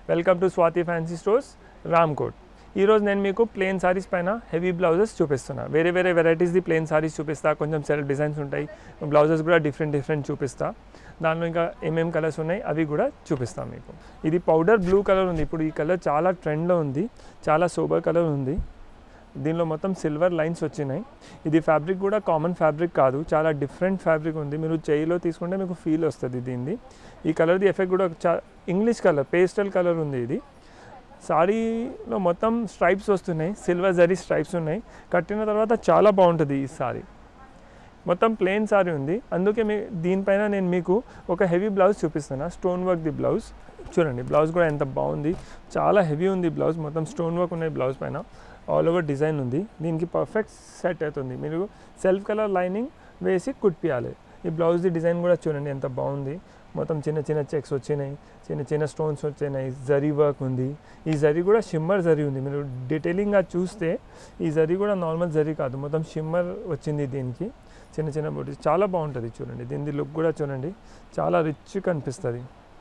Welcome to Swathi fancy stores Ramkote ఈరోజు నేను మీకు ప్లేన్ సారీస్ పైన హెవీ బ్లౌజెస్ చూపిస్తున్నా వేరే వేరే వెరైటీస్ది ప్లేన్ సారీస్ చూపిస్తా కొంచెం సెల్ డిజైన్స్ ఉంటాయి బ్లౌజెస్ కూడా డిఫరెంట్ డిఫరెంట్ చూపిస్తా దానిలో ఇంకా ఏమేం కలర్స్ ఉన్నాయి అవి కూడా చూపిస్తాను మీకు ఇది పౌడర్ బ్లూ కలర్ ఉంది ఇప్పుడు ఈ కలర్ చాలా ట్రెండ్లో ఉంది చాలా సోబర్ కలర్ ఉంది దీనిలో మొత్తం సిల్వర్ లైన్స్ వచ్చినాయి ఇది ఫ్యాబ్రిక్ కూడా కామన్ ఫ్యాబ్రిక్ కాదు చాలా డిఫరెంట్ ఫ్యాబ్రిక్ ఉంది మీరు చేయిలో తీసుకుంటే మీకు ఫీల్ వస్తుంది దీనిది ఈ కలర్ది ఎఫెక్ట్ కూడా చా ఇంగ్లీష్ కలర్ పేస్టల్ కలర్ ఉంది ఇది సారీలో మొత్తం స్ట్రైప్స్ వస్తున్నాయి సిల్వర్ జరీ స్ట్రైప్స్ ఉన్నాయి కట్టిన తర్వాత చాలా బాగుంటుంది ఈ సారీ మొత్తం ప్లెయిన్ సారీ ఉంది అందుకే మీ దీనిపైన నేను మీకు ఒక హెవీ బ్లౌజ్ చూపిస్తున్నా స్టోన్ వర్క్ ది బ్లౌజ్ చూడండి బ్లౌజ్ కూడా ఎంత బాగుంది చాలా హెవీ ఉంది బ్లౌజ్ మొత్తం స్టోన్ వర్క్ ఉన్నాయి బ్లౌజ్ పైన ఆల్ ఓవర్ డిజైన్ ఉంది దీనికి పర్ఫెక్ట్ సెట్ అవుతుంది మీరు సెల్ఫ్ కలర్ లైనింగ్ వేసి కుట్టియాలి ఈ బ్లౌజ్ది డిజైన్ కూడా చూడండి ఎంత బాగుంది మొత్తం చిన్న చిన్న చెక్స్ వచ్చినాయి చిన్న చిన్న స్టోన్స్ వచ్చినాయి జరీ వర్క్ ఉంది ఈ జరీ కూడా షిమ్మర్ జరీ ఉంది మీరు డీటెయిలింగ్గా చూస్తే ఈ జరీ కూడా నార్మల్ జరీ కాదు మొత్తం షిమ్మర్ వచ్చింది దీనికి చిన్న చిన్న బూటీస్ చాలా బాగుంటుంది చూడండి దీని లుక్ కూడా చూడండి చాలా రిచ్ కనిపిస్తుంది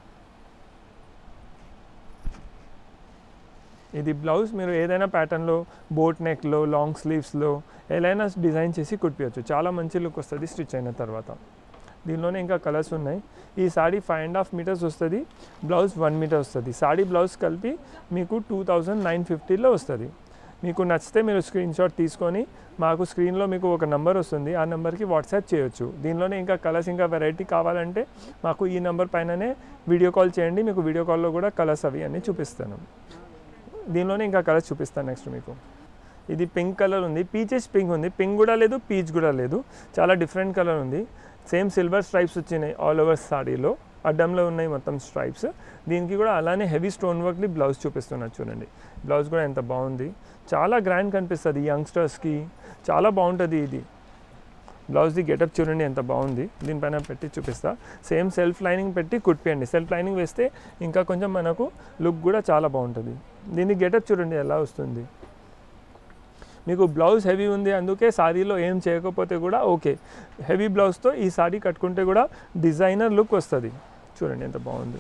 ఇది బ్లౌజ్ మీరు ఏదైనా ప్యాటర్న్లో బోట్ నెక్లో లాంగ్ స్లీవ్స్లో ఏదైనా డిజైన్ చేసి కుట్టియచ్చు చాలా మంచి లుక్ వస్తుంది స్టిచ్ అయిన తర్వాత దీనిలోనే ఇంకా కలర్స్ ఉన్నాయి ఈ sari five and half metres వస్తుంది బ్లౌజ్ వన్ మీటర్ వస్తుంది సాడీ బ్లౌజ్ కలిపి మీకు టూ థౌజండ్ నైన్ ఫిఫ్టీలో వస్తుంది మీకు నచ్చితే మీరు స్క్రీన్ షాట్ తీసుకొని మాకు స్క్రీన్లో మీకు ఒక నెంబర్ వస్తుంది ఆ నెంబర్కి వాట్సాప్ చేయొచ్చు దీనిలోనే ఇంకా కలర్స్ ఇంకా వెరైటీ కావాలంటే మాకు ఈ నెంబర్ పైననే వీడియో కాల్ చేయండి మీకు వీడియో కాల్లో కూడా కలర్స్ అవి అన్నీ చూపిస్తాను దీనిలోనే ఇంకా కలర్స్ చూపిస్తాను నెక్స్ట్ మీకు ఇది పింక్ కలర్ ఉంది పీచెస్ పింక్ ఉంది పింక్ కూడా లేదు పీచ్ కూడా లేదు చాలా డిఫరెంట్ కలర్ ఉంది సేమ్ సిల్వర్ స్ట్రైప్స్ వచ్చినాయి ఆల్ ఓవర్ సాడీలో అడ్డంలో ఉన్నాయి మొత్తం స్ట్రైప్స్ దీనికి కూడా అలానే హెవీ స్టోన్ వర్క్ని బ్లౌజ్ చూపిస్తున్నారు చూడండి బ్లౌజ్ కూడా ఎంత బాగుంది చాలా గ్రాండ్ కనిపిస్తుంది యంగ్స్టర్స్కి చాలా బాగుంటుంది ఇది బ్లౌజ్ది గెటప్ చూడండి ఎంత బాగుంది దీనిపైన పెట్టి చూపిస్తా సేమ్ సెల్ఫ్ లైనింగ్ పెట్టి కుట్టియండి సెల్ఫ్ లైనింగ్ వేస్తే ఇంకా కొంచెం మనకు లుక్ కూడా చాలా బాగుంటుంది దీని గెటప్ చూడండి ఎలా వస్తుంది మీకు బ్లౌజ్ హెవీ ఉంది అందుకే సారీలో ఏం చేయకపోతే కూడా ఓకే హెవీ బ్లౌజ్తో ఈ సారీ కట్టుకుంటే కూడా డిజైనర్ లుక్ వస్తుంది చూడండి ఎంత బాగుంది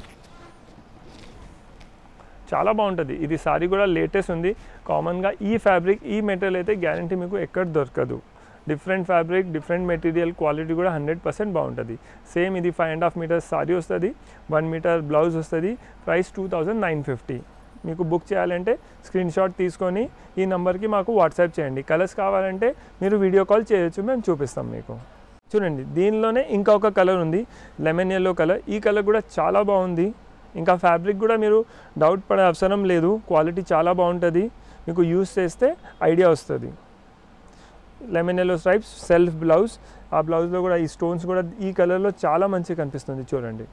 చాలా బాగుంటుంది ఇది సారీ కూడా లేటెస్ట్ ఉంది కామన్గా ఈ ఫ్యాబ్రిక్ ఈ మెటీరియల్ అయితే గ్యారంటీ మీకు ఎక్కడ దొరకదు different fabric different material quality కూడా హండ్రెడ్ పర్సెంట్ బాగుంటుంది సేమ్ ఇది five and half metres sari వస్తుంది వన్ మీటర్ బ్లౌజ్ వస్తుంది price two thousand nine fifty మీకు బుక్ చేయాలంటే స్క్రీన్ షాట్ తీసుకొని ఈ నెంబర్కి మాకు వాట్సాప్ చేయండి కలర్స్ కావాలంటే మీరు వీడియో కాల్ చేయొచ్చు మేము చూపిస్తాం మీకు చూడండి దీనిలోనే ఇంకా ఒక కలర్ ఉంది లెమన్ ఎల్లో కలర్ ఈ కలర్ కూడా చాలా బాగుంది ఇంకా ఫ్యాబ్రిక్ కూడా మీరు డౌట్ పడే అవసరం లేదు క్వాలిటీ చాలా బాగుంటుంది మీకు యూస్ చేస్తే ఐడియా వస్తుంది lemon yellow stripes self blouse ఆ బ్లౌజ్లో కూడా ఈ స్టోన్స్ కూడా ఈ కలర్లో చాలా మంచిగా కనిపిస్తుంది చూడండి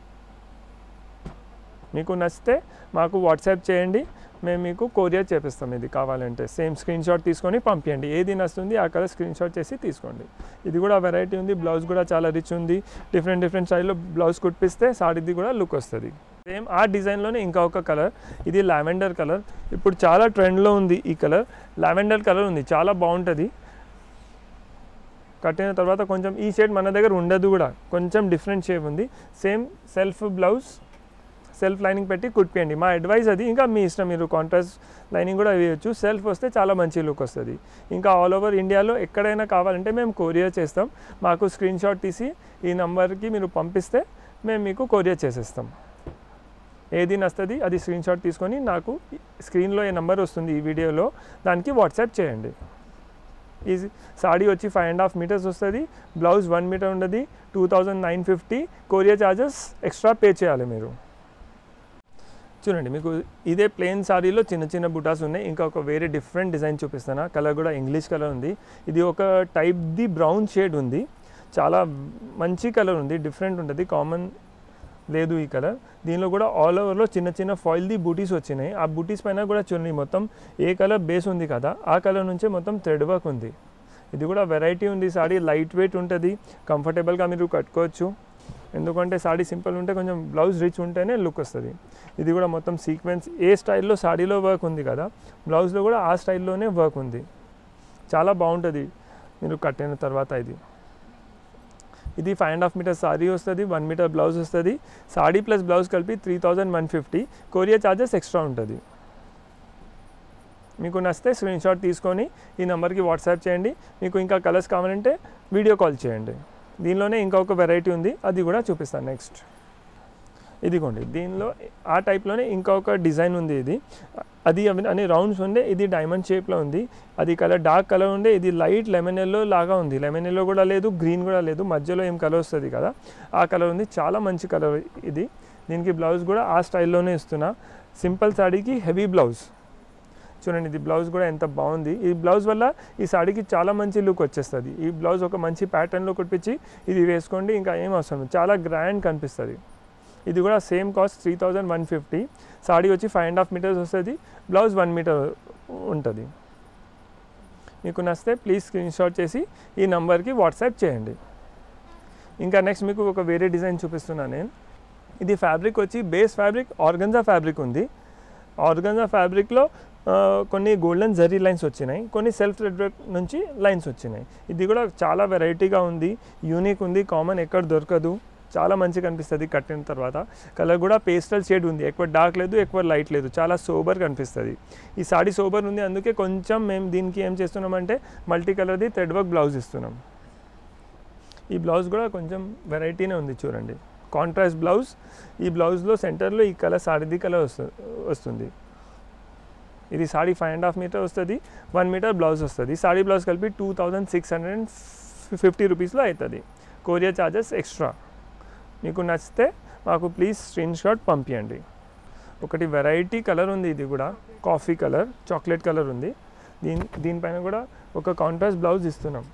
మీకు నచ్చితే మాకు వాట్సాప్ చేయండి మేము మీకు కొరియర్ చేపిస్తాం ఇది కావాలంటే సేమ్ స్క్రీన్ షాట్ తీసుకొని పంపించండి ఏది నచ్చుతుంది ఆ కలర్ స్క్రీన్ షాట్ చేసి తీసుకోండి ఇది కూడా వెరైటీ ఉంది బ్లౌజ్ కూడా చాలా రిచ్ ఉంది డిఫరెంట్ డిఫరెంట్ స్టైల్లో బ్లౌజ్ కుట్టిస్తే సాడీది కూడా లుక్ వస్తుంది సేమ్ ఆ డిజైన్లోనే ఇంకా ఒక కలర్ ఇది లావెండర్ కలర్ ఇప్పుడు చాలా ట్రెండ్లో ఉంది ఈ కలర్ లావెండర్ కలర్ ఉంది చాలా బాగుంటుంది కట్టిన తర్వాత కొంచెం ఈ షేడ్ మన దగ్గర ఉండదు కూడా కొంచెం డిఫరెంట్ షేప్ ఉంది same self blouse self lining పెట్టి కుట్టియండి మా అడ్వైస్ అది ఇంకా మీ ఇష్టం మీరు కాంట్రాస్ట్ లైనింగ్ కూడా వేయచ్చు సెల్ఫ్ వస్తే చాలా మంచి లుక్ వస్తుంది ఇంకా ఆల్ ఓవర్ ఇండియాలో ఎక్కడైనా కావాలంటే మేము కొరియర్ చేస్తాం మాకు స్క్రీన్ షాట్ తీసి ఈ నెంబర్కి మీరు పంపిస్తే మేము మీకు కొరియర్ చేసేస్తాం ఏది నస్తుంది అది స్క్రీన్ షాట్ తీసుకొని నాకు స్క్రీన్లో ఏ నెంబర్ వస్తుంది ఈ వీడియోలో దానికి వాట్సాప్ చేయండి ఈ సాడీ వచ్చి ఫైవ్ అండ్ హాఫ్ మీటర్స్ వస్తుంది బ్లౌజ్ వన్ మీటర్ ఉండదు two thousand nine fifty courier charges extra pay చేయాలి మీరు చూడండి మీకు ఇదే ప్లెయిన్ సారీలో చిన్న చిన్న బుటాస్ ఉన్నాయి ఇంకా ఒక వేరే డిఫరెంట్ డిజైన్ చూపిస్తాను కలర్ కూడా ఇంగ్లీష్ కలర్ ఉంది ఇది ఒక టైప్ ది బ్రౌన్ షేడ్ ఉంది చాలా మంచి కలర్ ఉంది డిఫరెంట్ ఉంటుంది కామన్ లేదు ఈ కలర్ దీనిలో కూడా ఆల్ ఓవర్లో చిన్న చిన్న ఫాయిల్ది బూటీస్ వచ్చినాయి ఆ బూటీస్ పైన కూడా చూడండి మొత్తం ఏ కలర్ బేస్ ఉంది కదా ఆ కలర్ నుంచే మొత్తం థ్రెడ్ వర్క్ ఉంది ఇది కూడా వెరైటీ ఉంది సాడీ లైట్ వెయిట్ ఉంటుంది కంఫర్టబుల్గా మీరు కట్టుకోవచ్చు ఎందుకంటే సాడీ సింపుల్ ఉంటే కొంచెం బ్లౌజ్ రిచ్ ఉంటేనే లుక్ వస్తుంది ఇది కూడా మొత్తం సీక్వెన్స్ ఏ స్టైల్లో సాడీలో వర్క్ ఉంది కదా బ్లౌజ్లో కూడా ఆ స్టైల్లోనే వర్క్ ఉంది చాలా బాగుంటుంది మీరు కట్టిన తర్వాత ఇది ఇది five and half metre sari వస్తుంది వన్ మీటర్ బ్లౌజ్ వస్తుంది సాడీ ప్లస్ బ్లౌజ్ కలిపి three thousand one fifty courier charges extra ఉంటుంది మీకు నచ్చితే స్క్రీన్ షాట్ తీసుకొని ఈ నెంబర్కి వాట్సాప్ చేయండి మీకు ఇంకా కలర్స్ కావాలంటే వీడియో కాల్ చేయండి దీనిలోనే ఇంకొక వెరైటీ ఉంది అది కూడా చూపిస్తాను నెక్స్ట్ ఇదిగోండి దీనిలో ఆ టైప్లోనే ఇంకొక డిజైన్ ఉంది ఇది అది అవి అన్ని రౌండ్స్ ఉండే ఇది డైమండ్ షేప్లో ఉంది అది కలర్ డార్క్ కలర్ ఉండే ఇది లైట్ లెమన్ ఎల్లో లాగా ఉంది లెమన్ ఎల్లో కూడా లేదు గ్రీన్ కూడా లేదు మధ్యలో ఏం కలర్ వస్తుంది కదా ఆ కలర్ ఉంది చాలా మంచి కలర్ ఇది దీనికి బ్లౌజ్ కూడా ఆ స్టైల్లోనే ఇస్తున్నా సింపుల్ సాడీకి హెవీ బ్లౌజ్ చూడండి ఇది బ్లౌజ్ కూడా ఎంత బాగుంది ఈ బ్లౌజ్ వల్ల ఈ సాడీకి చాలా మంచి లుక్ వచ్చేస్తుంది ఈ బ్లౌజ్ ఒక మంచి ప్యాటర్న్లో కుట్టించి ఇది వేసుకోండి ఇంకా ఏం అవసరం లేదు. చాలా గ్రాండ్ కనిపిస్తుంది ఇది కూడా same cost three thousand one fifty sari వచ్చి ఫైవ్ అండ్ హాఫ్ మీటర్స్ వస్తుంది బ్లౌజ్ వన్ మీటర్ ఉంటుంది మీకు నచ్చితే ప్లీజ్ స్క్రీన్ షాట్ చేసి ఈ నంబర్కి వాట్సాప్ చేయండి ఇంకా నెక్స్ట్ మీకు ఒక వేరే డిజైన్ చూపిస్తున్నాను నేను ఇది ఫ్యాబ్రిక్ వచ్చి బేస్ ఫ్యాబ్రిక్ ఆర్గన్జా ఫ్యాబ్రిక్ ఉంది ఆర్గన్జా ఫ్యాబ్రిక్లో ఆ, కొన్ని గోల్డెన్ జరీ లైన్స్ వచ్చినాయి కొన్ని సెల్ఫ్ థ్రెడ్ వర్క్ నుంచి లైన్స్ వచ్చినాయి ఇది కూడా చాలా వెరైటీగా ఉంది యూనిక్ ఉంది కామన్ ఎక్కడ దొరకదు చాలా మంచిగా కనిపిస్తుంది కట్టిన తర్వాత కలర్ కూడా పేస్టల్ షేడ్ ఉంది ఎక్కువ డార్క్ లేదు ఎక్కువ లైట్ లేదు చాలా సోబర్ కనిపిస్తుంది ఈ సాడీ సోబర్ ఉంది అందుకే కొంచెం మేము దీనికి ఏం చేస్తున్నామంటే మల్టీ కలర్ది థ్రెడ్ వర్క్ బ్లౌజ్ ఇస్తున్నాం ఈ బ్లౌజ్ కూడా కొంచెం వెరైటీనే ఉంది చూడండి కాంట్రాస్ట్ బ్లౌజ్ ఈ బ్లౌజ్లో సెంటర్లో ఈ కలర్ సాడీది కలర్ వస్తు వస్తుంది ఇది sari five and half metre వస్తుంది వన్ మీటర్ బ్లౌజ్ వస్తుంది సాడీ బ్లౌజ్ కలిపి two thousand six hundred and fifty రూపీస్లో అవుతుంది కొరియర్ ఛార్జెస్ ఎక్స్ట్రా మీకు నచ్చితే మాకు ప్లీజ్ స్క్రీన్ షాట్ పంపించండి ఒకటి వెరైటీ కలర్ ఉంది ఇది కూడా కాఫీ కలర్ చాక్లెట్ కలర్ ఉంది దీని దీనిపైన కూడా ఒక కాంట్రాస్ట్ బ్లౌజ్ ఇస్తున్నాం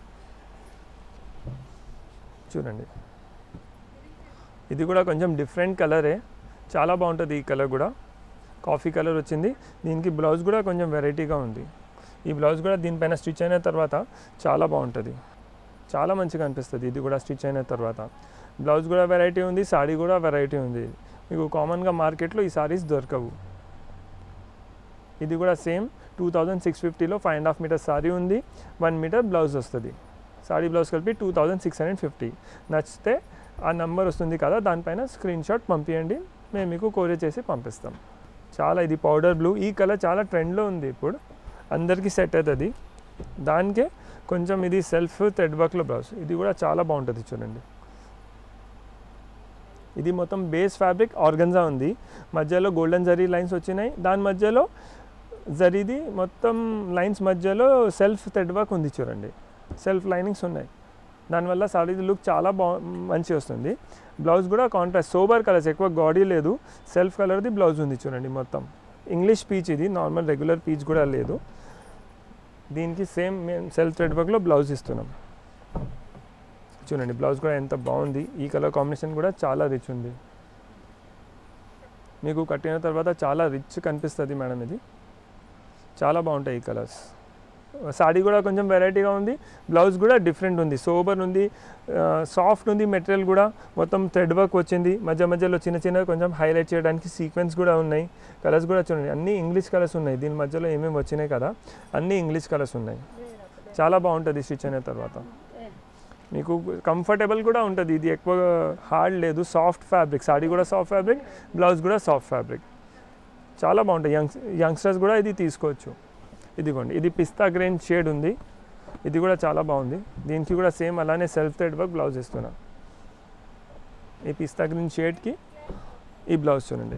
చూడండి ఇది కూడా కొంచెం డిఫరెంట్ కలరే చాలా బాగుంటుంది ఈ కలర్ కూడా కాఫీ కలర్ వచ్చింది దీనికి బ్లౌజ్ కూడా కొంచెం వెరైటీగా ఉంది ఈ బ్లౌజ్ కూడా దీనిపైన స్టిచ్ అయిన తర్వాత చాలా బాగుంటుంది చాలా మంచిగా అనిపిస్తుంది ఇది కూడా స్టిచ్ అయిన తర్వాత బ్లౌజ్ కూడా వెరైటీ ఉంది సాడీ కూడా వెరైటీ ఉంది మీకు కామన్గా మార్కెట్లో ఈ సారీస్ దొరకవు ఇది కూడా సేమ్ టూ థౌజండ్ సిక్స్ ఫిఫ్టీలో five and half metre sari ఉంది వన్ మీటర్ బ్లౌజ్ వస్తుంది సాడీ బ్లౌజ్ కలిపి two thousand six hundred fifty నచ్చితే ఆ నెంబర్ వస్తుంది కదా దానిపైన స్క్రీన్ షాట్ పంపించండి మేము మీకు కొరియర్ చేసి పంపిస్తాం చాలా ఇది పౌడర్ బ్లూ ఈ కలర్ చాలా ట్రెండ్లో ఉంది ఇప్పుడు అందరికీ సెట్ అవుతుంది దానికే కొంచెం ఇది సెల్ఫ్ థ్రెడ్ వర్క్లో బ్లౌజ్ ఇది కూడా చాలా బాగుంటుంది చూడండి ఇది మొత్తం బేస్ ఫ్యాబ్రిక్ ఆర్గన్జా ఉంది మధ్యలో గోల్డెన్ జరీ లైన్స్ వచ్చినాయి దాని మధ్యలో జరీది మొత్తం లైన్స్ మధ్యలో సెల్ఫ్ థ్రెడ్ వర్క్ ఉంది చూడండి సెల్ఫ్ లైనింగ్స్ ఉన్నాయి దానివల్ల సాడీ లుక్ చాలా బా మంచి వస్తుంది బ్లౌజ్ కూడా కాంట్రాస్ట్ సోబర్ కలర్స్ ఎక్కువ గాడీ లేదు సెల్ఫ్ కలర్ది బ్లౌజ్ ఉంది చూడండి మొత్తం ఇంగ్లీష్ పీచ్ ఇది నార్మల్ రెగ్యులర్ పీచ్ కూడా లేదు దీనికి సేమ్ మేము సెల్ఫ్ థ్రెడ్ వర్క్లో బ్లౌజ్ ఇస్తున్నాం చూడండి బ్లౌజ్ కూడా ఎంత బాగుంది ఈ కలర్ కాంబినేషన్ కూడా చాలా రిచ్ ఉంది మీకు కట్టిన తర్వాత చాలా రిచ్ కనిపిస్తుంది మేడం ఇది చాలా బాగుంటాయి ఈ కలర్స్ సాడీ కూడా కొంచెం వెరైటీగా ఉంది బ్లౌజ్ కూడా డిఫరెంట్ ఉంది సోబర్ ఉంది సాఫ్ట్ ఉంది మెటీరియల్ కూడా మొత్తం థ్రెడ్ వర్క్ వచ్చింది మధ్య మధ్యలో చిన్న చిన్న కొంచెం హైలైట్ చేయడానికి సీక్వెన్స్ కూడా ఉన్నాయి కలర్స్ కూడా చూడండి అన్ని ఇంగ్లీష్ కలర్స్ ఉన్నాయి దీని మధ్యలో ఏమేమి వచ్చినాయి కదా అన్ని ఇంగ్లీష్ కలర్స్ ఉన్నాయి చాలా బాగుంటుంది స్టిచ్ అయిన తర్వాత మీకు కంఫర్టబుల్ కూడా ఉంటుంది ఇది ఎక్కువ హార్డ్ లేదు సాఫ్ట్ ఫ్యాబ్రిక్ సాడీ కూడా సాఫ్ట్ ఫ్యాబ్రిక్ బ్లౌజ్ కూడా సాఫ్ట్ ఫ్యాబ్రిక్ చాలా బాగుంటుంది యంగ్ యంగ్స్టర్స్ కూడా ఇది తీసుకోవచ్చు ఇదిగోండి ఇది పిస్తా గ్రీన్ షేడ్ ఉంది ఇది కూడా చాలా బాగుంది దీనికి కూడా సేమ్ అలానే సెల్ఫ్ థ్రెడ్ వర్క్ బ్లౌజ్ ఇస్తున్నా ఈ పిస్తా గ్రీన్ షేడ్కి ఈ బ్లౌజ్ చూడండి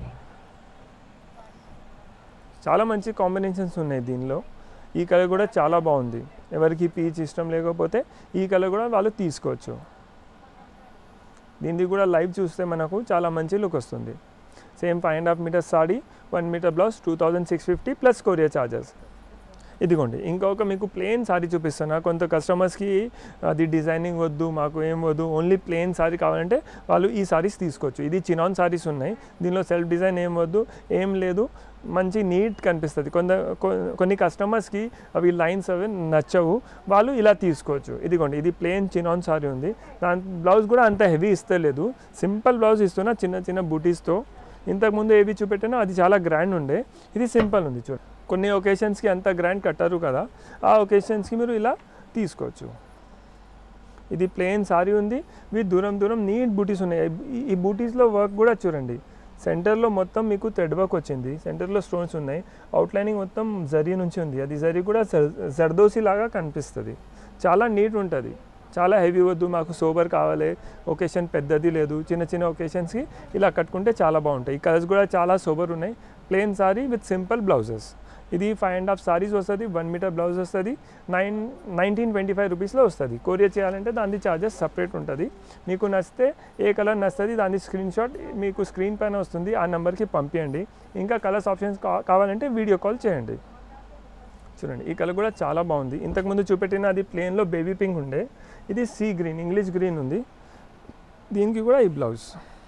చాలా మంచి కాంబినేషన్స్ ఉన్నాయి దీనిలో ఈ కలర్ కూడా చాలా బాగుంది ఎవరికి పీచ్ ఇష్టం లేకపోతే ఈ కలర్ కూడా వాళ్ళు తీసుకోవచ్చు దీనికి కూడా లైవ్ చూస్తే మనకు చాలా మంచి లుక్ వస్తుంది same five and half metre sari one metre blouse two thousand six fifty plus courier charges ఇదిగోండి ఇంకొక మీకు ప్లేన్ సారీ చూపిస్తున్నా కొంత కస్టమర్స్కి అది డిజైనింగ్ వద్దు మాకు ఏం వద్దు ఓన్లీ ప్లేన్ సారీ కావాలంటే వాళ్ళు ఈ సారీస్ తీసుకోవచ్చు ఇది చినాన్ సారీస్ ఉన్నాయి దీనిలో సెల్ఫ్ డిజైన్ ఏం వద్దు ఏం లేదు మంచి నీట్ కనిపిస్తుంది కొంత కొ- కొన్ని కస్టమర్స్కి అవి లైన్స్ అవి నచ్చవు వాళ్ళు ఇలా తీసుకోవచ్చు ఇదిగోండి ఇది ప్లేన్ చినాన్ సారీ ఉంది దాని బ్లౌజ్ కూడా అంత హెవీ ఇస్తలేదు సింపుల్ బ్లౌజ్ ఇస్తున్నా చిన్న చిన్న బూటీస్తో ఇంతకుముందు ఏవి చూపెట్టానో అది చాలా గ్రాండ్ ఉండే ఇది సింపుల్ ఉంది చూడండి కొన్ని ఒకేషన్స్కి అంత గ్రాండ్ కట్టారు కదా ఆ ఒకేషన్స్కి మీరు ఇలా తీసుకోవచ్చు ఇది ప్లెయిన్ సారీ ఉంది విత్ దూరం దూరం నీట్ బూటీస్ ఉన్నాయి ఈ- ఈ బూటీస్లో వర్క్ కూడా చూడండి సెంటర్లో మొత్తం మీకు థ్రెడ్ వర్క్ వచ్చింది సెంటర్లో స్టోన్స్ ఉన్నాయి అవుట్లైనింగ్ మొత్తం జరీ నుంచి ఉంది అది జరీ కూడా జర్- జర్దోసి లాగా కనిపిస్తుంది చాలా నీట్ ఉంటుంది చాలా హెవీ వద్దు మాకు సోబర్ కావాలి ఒకేషన్ పెద్దది లేదు చిన్న చిన్న ఒకేషన్స్కి ఇలా కట్టుకుంటే చాలా బాగుంటాయి ఈ కలర్స్ కూడా చాలా సోబర్ ఉన్నాయి plain sari with simple blouses ఇది ఫైవ్ అండ్ హాఫ్ సారీస్ వస్తుంది వన్ మీటర్ బ్లౌజ్ వస్తుంది నైన్ నైన్టీన్ ట్వంటీ ఫైవ్ రూపీస్లో వస్తుంది కొరియర్ చేయాలంటే దాని ఛార్జెస్ సపరేట్ ఉంటుంది మీకు నచ్చితే ఏ కలర్ నచ్చుతుంది దాని స్క్రీన్ షాట్ మీకు స్క్రీన్ పైన వస్తుంది ఆ నెంబర్కి పంపించండి ఇంకా కలర్స్ ఆప్షన్స్ కా కావాలంటే వీడియో కాల్ చేయండి చూడండి ఈ కలర్ కూడా చాలా బాగుంది ఇంతకుముందు చూపెట్టిన అది ప్లేన్లో బేబీ పింక్ ఉండే ఇది సీ గ్రీన్ ఇంగ్లీష్ గ్రీన్ ఉంది దీనికి కూడా ఈ బ్లౌజ్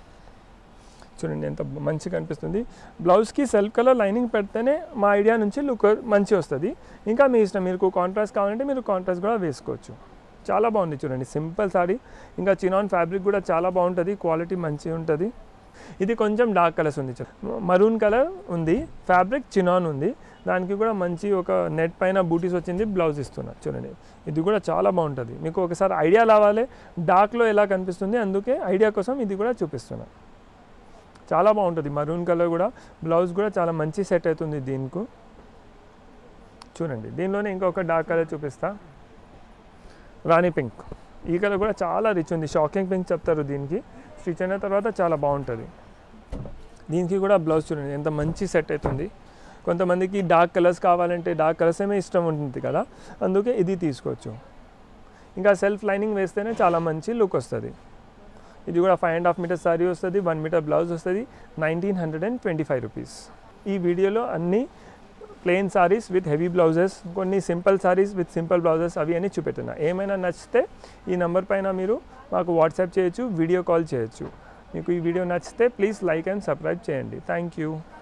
చూడండి ఎంత మంచిగా కనిపిస్తుంది బ్లౌజ్కి సెల్ఫ్ కలర్ లైనింగ్ పెడితేనే మా ఐడియా నుంచి లుక్ మంచి వస్తుంది ఇంకా మీ ఇష్టం మీకు కాంట్రాస్ట్ కావాలంటే మీరు కాంట్రాస్ట్ కూడా వేసుకోవచ్చు చాలా బాగుంది చూడండి సింపుల్ సారీ ఇంకా చినాన్ ఫ్యాబ్రిక్ కూడా చాలా బాగుంటుంది క్వాలిటీ మంచిగా ఉంటుంది ఇది కొంచెం డార్క్ కలర్స్ ఉంది మరూన్ కలర్ ఉంది ఫ్యాబ్రిక్ చినాన్ ఉంది దానికి కూడా మంచి ఒక నెట్ పైన బూటీస్ వచ్చింది బ్లౌజ్ ఇస్తున్నా చూడండి ఇది కూడా చాలా బాగుంటుంది మీకు ఒకసారి ఐడియా రావాలి డార్క్లో ఎలా కనిపిస్తుంది అందుకే ఐడియా కోసం ఇది కూడా చూపిస్తున్నా చాలా బాగుంటుంది మరూన్ కలర్ కూడా బ్లౌజ్ కూడా చాలా మంచి సెట్ అవుతుంది దీనికి చూడండి దీనిలోనే ఇంకొక డార్క్ కలర్ చూపిస్తా రాణి పింక్ ఈ కలర్ కూడా చాలా రిచ్ ఉంది షాకింగ్ పింక్ చెప్తారు దీనికి స్టిచ్ అయిన తర్వాత చాలా బాగుంటుంది దీనికి కూడా బ్లౌజ్ చూడండి ఎంత మంచి సెట్ అవుతుంది కొంతమందికి డార్క్ కలర్స్ కావాలంటే డార్క్ కలర్స్ ఏమే ఇష్టం ఉంటుంది కదా అందుకే ఇది తీసుకోవచ్చు ఇంకా సెల్ఫ్ లైనింగ్ వేస్తేనే చాలా మంచి లుక్ వస్తుంది ఇది కూడా five and half metre sari వస్తుంది వన్ మీటర్ బ్లౌజ్ వస్తుంది nineteen hundred and twenty five rupees ఈ వీడియోలో అన్ని plain saris with heavy blouses కొన్ని simple saris with simple blouses అవి అన్నీ చూపెట్టిన ఏమైనా నచ్చితే ఈ నెంబర్ పైన మీరు మాకు వాట్సాప్ చేయొచ్చు వీడియో కాల్ చేయొచ్చు మీకు ఈ వీడియో నచ్చితే ప్లీజ్ లైక్ అండ్ సబ్స్క్రైబ్ చేయండి థ్యాంక్ యూ